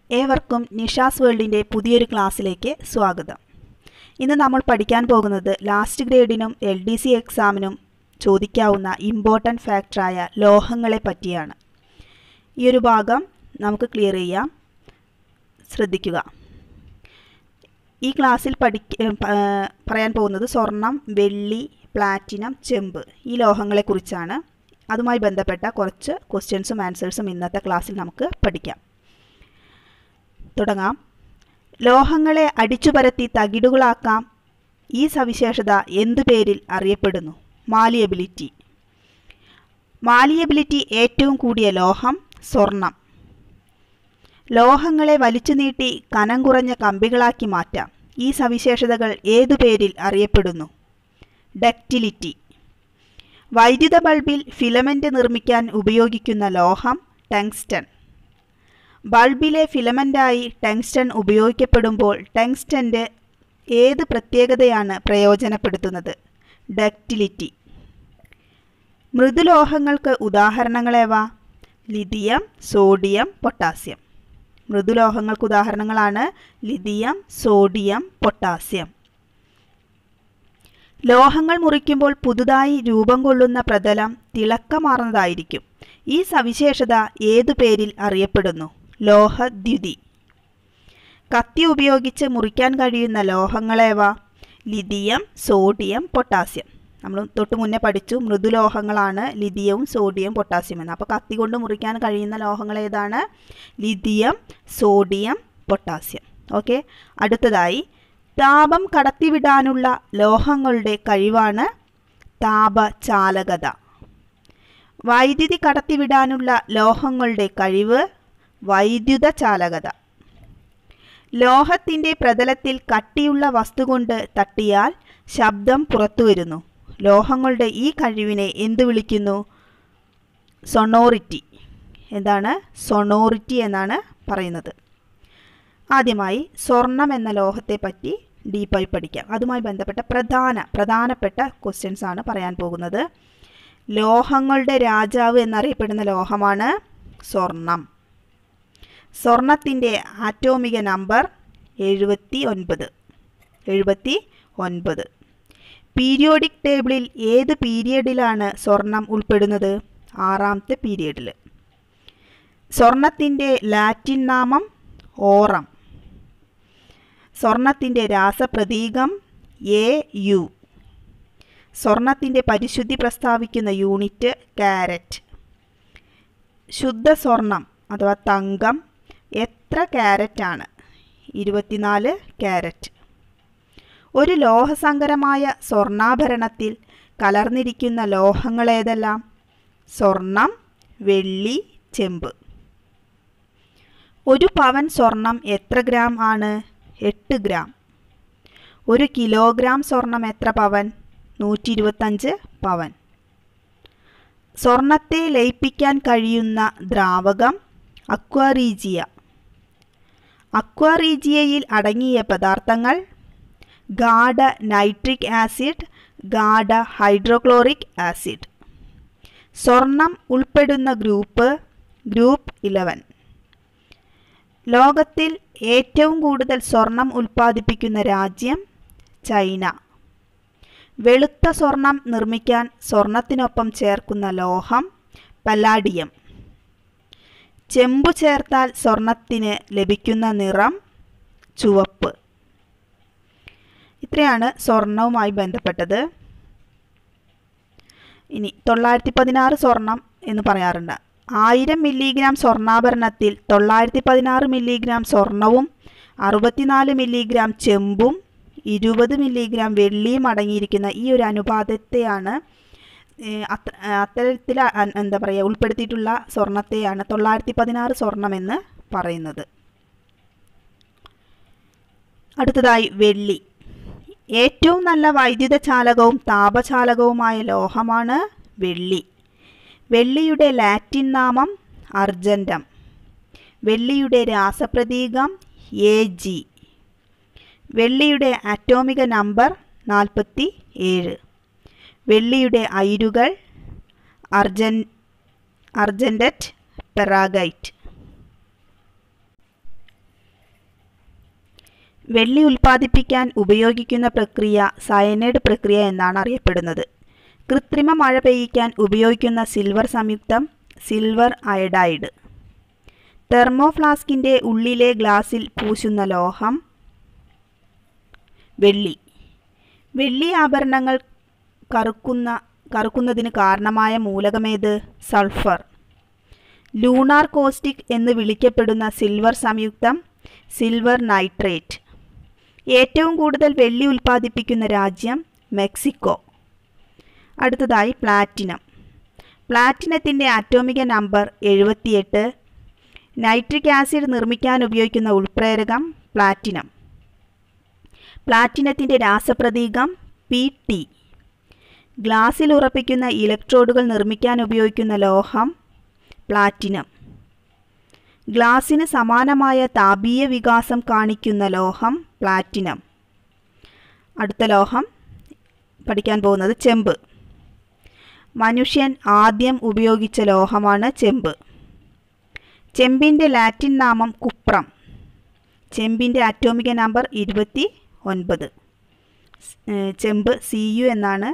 ഏവർക്കും നിഷാസ് വേൾഡിൻ്റെ പുതിയൊരു ക്ലാസ്സിലേക്ക് സ്വാഗതം ഇന്ന് നമ്മൾ പഠിക്കാൻ പോകുന്നത് ലാസ്റ്റ് ഗ്രേഡിനും എൽ ഡി സി എക്സാമിനും ചോദിക്കാവുന്ന ഇമ്പോർട്ടൻറ്റ് ഫാക്ടറായ ലോഹങ്ങളെ പറ്റിയാണ് ഈ ഒരു ഭാഗം നമുക്ക് ക്ലിയർ ചെയ്യാം ശ്രദ്ധിക്കുക ഈ ക്ലാസ്സിൽ പഠിക്ക ഏ, പ- ഏ, പറയാൻ പോകുന്നത് സ്വർണം വെള്ളി പ്ലാറ്റിനം ചെമ്പ് ഈ ലോഹങ്ങളെക്കുറിച്ചാണ് അതുമായി ബന്ധപ്പെട്ട കുറച്ച് ക്വസ്റ്റ്യൻസും ആൻസേഴ്സും ഇന്നത്തെ ക്ലാസ്സിൽ നമുക്ക് പഠിക്കാം തുടങ്ങാം ലോഹങ്ങളെ അടിച്ചുപരത്തി തകിടുകളാക്കാം ഈ സവിശേഷത എന്തു പേരിൽ അറിയപ്പെടുന്നു മാലിയബിലിറ്റി മാലിയബിലിറ്റി ഏറ്റവും കൂടിയ ലോഹം സ്വർണം ലോഹങ്ങളെ വലിച്ചു നീട്ടി കനം കുറഞ്ഞ കമ്പികളാക്കി മാറ്റാം ഈ സവിശേഷതകൾ ഏതു പേരിൽ അറിയപ്പെടുന്നു ഡക്റ്റിലിറ്റി വൈദ്യുത ബൾബിൽ ഫിലമെന്റ് നിർമ്മിക്കാൻ ഉപയോഗിക്കുന്ന ലോഹം ടങ്സ്റ്റൺ ബൾബിലെ ഫിലമെന്റായി ടങ്സ്റ്റൺ ഉപയോഗിക്കപ്പെടുമ്പോൾ ടങ്സ്റ്റന്റെ ഏത് പ്രത്യേകതയാണ് പ്രയോജനപ്പെടുത്തുന്നത് ഡക്റ്റിലിറ്റി മൃദുലോഹങ്ങൾക്ക് ഉദാഹരണങ്ങളേവ ലിഥിയം സോഡിയം പൊട്ടാസ്യം മൃദുലോഹങ്ങൾക്ക് ഉദാഹരണങ്ങളാണ് ലിഥിയം സോഡിയം പൊട്ടാസ്യം ലോഹങ്ങൾ മുറിക്കുമ്പോൾ പുതുതായി രൂപം കൊള്ളുന്ന പ്രതലം തിളക്കമാർന്നതായിരിക്കും ഈ സവിശേഷത ഏതു പേരിൽ അറിയപ്പെടുന്നു ലോഹദ്യുതി കത്തി ഉപയോഗിച്ച് മുറിക്കാൻ കഴിയുന്ന ലോഹങ്ങളേവ ലിഥിയം സോഡിയം പൊട്ടാസ്യം നമ്മൾ തൊട്ട് മുന്നേ പഠിച്ചു മൃദുലോഹങ്ങളാണ് ലിഥിയവും സോഡിയം പൊട്ടാസ്യം എന്ന് അപ്പോൾ കത്തി കൊണ്ട് മുറിക്കാൻ കഴിയുന്ന ലോഹങ്ങൾ ഏതാണ് ലിഥിയം സോഡിയം പൊട്ടാസ്യം ഓക്കെ താപം കടത്തിവിടാനുള്ള ലോഹങ്ങളുടെ കഴിവാണ് താപചാലകത വൈദ്യുതി കടത്തിവിടാനുള്ള ലോഹങ്ങളുടെ കഴിവ് വൈദ്യുത ചാലകത ലോഹത്തിൻ്റെ പ്രതലത്തിൽ കട്ടിയുള്ള വസ്തു കൊണ്ട് തട്ടിയാൽ ശബ്ദം പുറത്തുവരുന്നു ലോഹങ്ങളുടെ ഈ കഴിവിനെ എന്തു വിളിക്കുന്നു സൊണോറിറ്റി എന്താണ് സൊണോറിറ്റി എന്നാണ് പറയുന്നത് ആദ്യമായി സ്വർണം എന്ന ലോഹത്തെ പറ്റി ഡീപ്പായി പഠിക്കാം അതുമായി ബന്ധപ്പെട്ട പ്രധാന പ്രധാനപ്പെട്ട ക്വസ്റ്റ്യൻസ് ആണ് പറയാൻ പോകുന്നത് ലോഹങ്ങളുടെ രാജാവ് എന്നറിയപ്പെടുന്ന ലോഹമാണ് സ്വർണം സ്വർണത്തിൻ്റെ ആറ്റോമിക നമ്പർ എഴുപത്തി ഒൻപത് എഴുപത്തി ഒൻപത് പീരിയോഡിക് ടേബിളിൽ ഏത് പീരിയഡിലാണ് സ്വർണം ഉൾപ്പെടുന്നത് ആറാമത്തെ പീരിയഡിൽ സ്വർണത്തിൻ്റെ ലാറ്റിൻ നാമം ഓറം സ്വർണത്തിൻ്റെ രാസപ്രതീകം എ യു സ്വർണത്തിൻ്റെ പരിശുദ്ധി പ്രസ്താവിക്കുന്ന യൂണിറ്റ് കാരറ്റ് ശുദ്ധ സ്വർണം അഥവാ തങ്കം എത്ര ക്യാരറ്റാണ് ഇരുപത്തിനാല് ക്യാരറ്റ് ഒരു ലോഹസങ്കരമായ സ്വർണ്ണാഭരണത്തിൽ കലർന്നിരിക്കുന്ന ലോഹങ്ങളേതെല്ലാം സ്വർണം വെള്ളി ചെമ്പ് ഒരു പവൻ സ്വർണം എത്ര ഗ്രാം ആണ് എട്ട് ഗ്രാം ഒരു കിലോഗ്രാം സ്വർണം എത്ര പവൻ നൂറ്റി ഇരുപത്തഞ്ച് പവൻ സ്വർണത്തെ ലയിപ്പിക്കാൻ കഴിയുന്ന ദ്രാവകം അക്വാറീജിയ അക്വാറീജിയയിൽ അടങ്ങിയ പദാർത്ഥങ്ങൾ ഗാഢ നൈട്രിക് ആസിഡ് ഗാഢ ഹൈഡ്രോക്ലോറിക് ആസിഡ് സ്വർണം ഉൾപ്പെടുന്ന ഗ്രൂപ്പ് ഗ്രൂപ്പ് ഇലവൻ ലോകത്തിൽ ഏറ്റവും കൂടുതൽ സ്വർണം ഉൽപ്പാദിപ്പിക്കുന്ന രാജ്യം ചൈന വെളുത്ത സ്വർണം നിർമ്മിക്കാൻ സ്വർണത്തിനൊപ്പം ചേർക്കുന്ന ലോഹം പല്ലാഡിയം ചെമ്പു ചേർത്താൽ സ്വർണത്തിന് ലഭിക്കുന്ന നിറം ചുവപ്പ് ഇത്രയാണ് സ്വർണവുമായി ബന്ധപ്പെട്ടത് ഇനി തൊള്ളായിരത്തി പതിനാറ് സ്വർണം എന്ന് പറയാറുണ്ട് ആയിരം മില്ലിഗ്രാം സ്വർണ്ണാഭരണത്തിൽ തൊള്ളായിരത്തി പതിനാറ് മില്ലിഗ്രാം സ്വർണവും അറുപത്തിനാല് മില്ലിഗ്രാം ചെമ്പും ഇരുപത് മില്ലിഗ്രാം വെള്ളിയും അടങ്ങിയിരിക്കുന്ന ഈ ഒരു അനുപാതത്തെയാണ് ഏഹ്, അത്ര അത്തരത്തിൽ അ- എന്താ പറയുക ഉൾപ്പെടുത്തിയിട്ടുള്ള സ്വർണത്തെയാണ് തൊള്ളായിരത്തി പതിനാറ് സ്വർണമെന്ന് പറയുന്നത് അടുത്തതായി വെള്ളി ഏറ്റവും നല്ല വൈദ്യുത ചാലകവും താപചാലകവുമായ ലോഹമാണ് വെള്ളി വെള്ളിയുടെ ലാറ്റിൻ നാമം അർജന്റം വെള്ളിയുടെ രാസപ്രതീകം എ ജി വെള്ളിയുടെ അറ്റോമിക നമ്പർ നാൽപ്പത്തി ഏഴ് വെള്ളിയുടെ അയിരുകൾ അർജൻ അർജൻറ്ററ്റ് പെറാഗൈറ്റ് വെള്ളി ഉൽപ്പാദിപ്പിക്കാൻ ഉപയോഗിക്കുന്ന പ്രക്രിയ സയനൈഡ് പ്രക്രിയ എന്നാണ് അറിയപ്പെടുന്നത് കൃത്രിമ മഴ പെയ്യിക്കാൻ ഉപയോഗിക്കുന്ന സിൽവർ സംയുക്തം സിൽവർ അയഡൈഡ് തെർമോഫ്ലാസ്കിൻ്റെ ഉള്ളിലെ ഗ്ലാസിൽ പൂശുന്ന ലോഹം വെള്ളി വെള്ളി ആഭരണങ്ങൾ കറുക്കുന്ന കറുക്കുന്നതിന് കാരണമായ മൂലകമേത് സൾഫർ ലൂണാർ കോസ്റ്റിക് എന്ന് വിളിക്കപ്പെടുന്ന സിൽവർ സംയുക്തം സിൽവർ നൈട്രേറ്റ് ഏറ്റവും കൂടുതൽ വെള്ളി ഉൽപ്പാദിപ്പിക്കുന്ന രാജ്യം മെക്സിക്കോ അടുത്തതായി പ്ലാറ്റിനം പ്ലാറ്റിനത്തിൻ്റെ ആറ്റോമിക നമ്പർ എഴുപത്തിയെട്ട് നൈട്രിക് ആസിഡ് നിർമ്മിക്കാൻ ഉപയോഗിക്കുന്ന ഉൾപ്രേരകം പ്ലാറ്റിനം പ്ലാറ്റിനത്തിൻ്റെ രാസപ്രതീകം പി ടി ഗ്ലാസ്സിൽ ഉറപ്പിക്കുന്ന ഇലക്ട്രോഡുകൾ നിർമ്മിക്കാൻ ഉപയോഗിക്കുന്ന ലോഹം പ്ലാറ്റിനം ഗ്ലാസ്സിന് സമാനമായ താപീയ വികാസം കാണിക്കുന്ന ലോഹം പ്ലാറ്റിനം അടുത്ത ലോഹം പഠിക്കാൻ പോകുന്നത് ചെമ്പ് മനുഷ്യൻ ആദ്യം ഉപയോഗിച്ച ലോഹമാണ് ചെമ്പ് ചെമ്പിൻ്റെ ലാറ്റിൻ നാമം കുപ്രം ചെമ്പിൻ്റെ അറ്റോമിക നമ്പർ ഇരുപത്തി ഒൻപത് ചെമ്പ് സി യു എന്നാണ്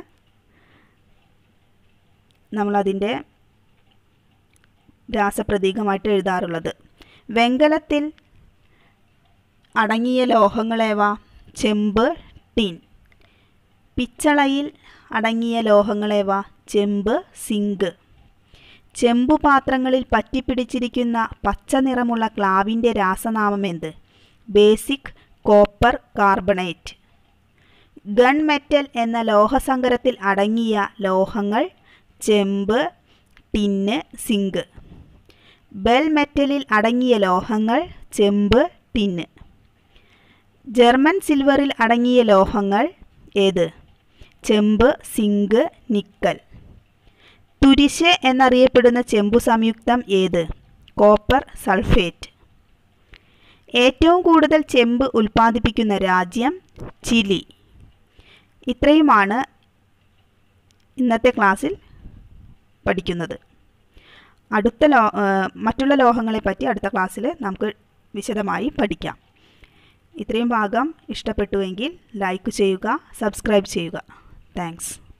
നമ്മളതിൻ്റെ രാസപ്രതീകമായിട്ട് എഴുതാറുള്ളത് വെങ്കലത്തിൽ അടങ്ങിയ ലോഹങ്ങളേവ ചെമ്പ് ടിൻ പിച്ചളയിൽ അടങ്ങിയ ലോഹങ്ങളേവ ചെമ്പ് സിങ്ക് ചെമ്പു പാത്രങ്ങളിൽ പറ്റിപ്പിടിച്ചിരിക്കുന്ന പച്ച നിറമുള്ള ക്ലാവിൻ്റെ രാസനാമം എന്ത് basic copper carbonate gun metal എന്ന ലോഹസങ്കരത്തിൽ അടങ്ങിയ ലോഹങ്ങൾ ചെമ്പ് ടിന്ന് സിങ്ക് ബെൽ മെറ്റലിൽ അടങ്ങിയ ലോഹങ്ങൾ ചെമ്പ് ടിന്ന് ജർമ്മൻ സിൽവറിൽ അടങ്ങിയ ലോഹങ്ങൾ ഏത് ചെമ്പ് സിങ്ക് നിക്കൽ തുരിശ് എന്നറിയപ്പെടുന്ന ചെമ്പു സംയുക്തം ഏത് കോപ്പർ സൾഫേറ്റ് ഏറ്റവും കൂടുതൽ ചെമ്പ് ഉൽപ്പാദിപ്പിക്കുന്ന രാജ്യം ചിലി ഇത്രയുമാണ് ഇന്നത്തെ ക്ലാസ്സിൽ പഠിക്കുന്നത് അടുത്ത ലോ മറ്റുള്ള ലോഹങ്ങളെ പറ്റി അടുത്ത ക്ലാസ്സിൽ നമുക്ക് വിശദമായി പഠിക്കാം ഇത്രയും ഭാഗം ഇഷ്ടപ്പെട്ടുവെങ്കിൽ ലൈക്ക് ചെയ്യുക സബ്സ്ക്രൈബ് ചെയ്യുക താങ്ക്സ്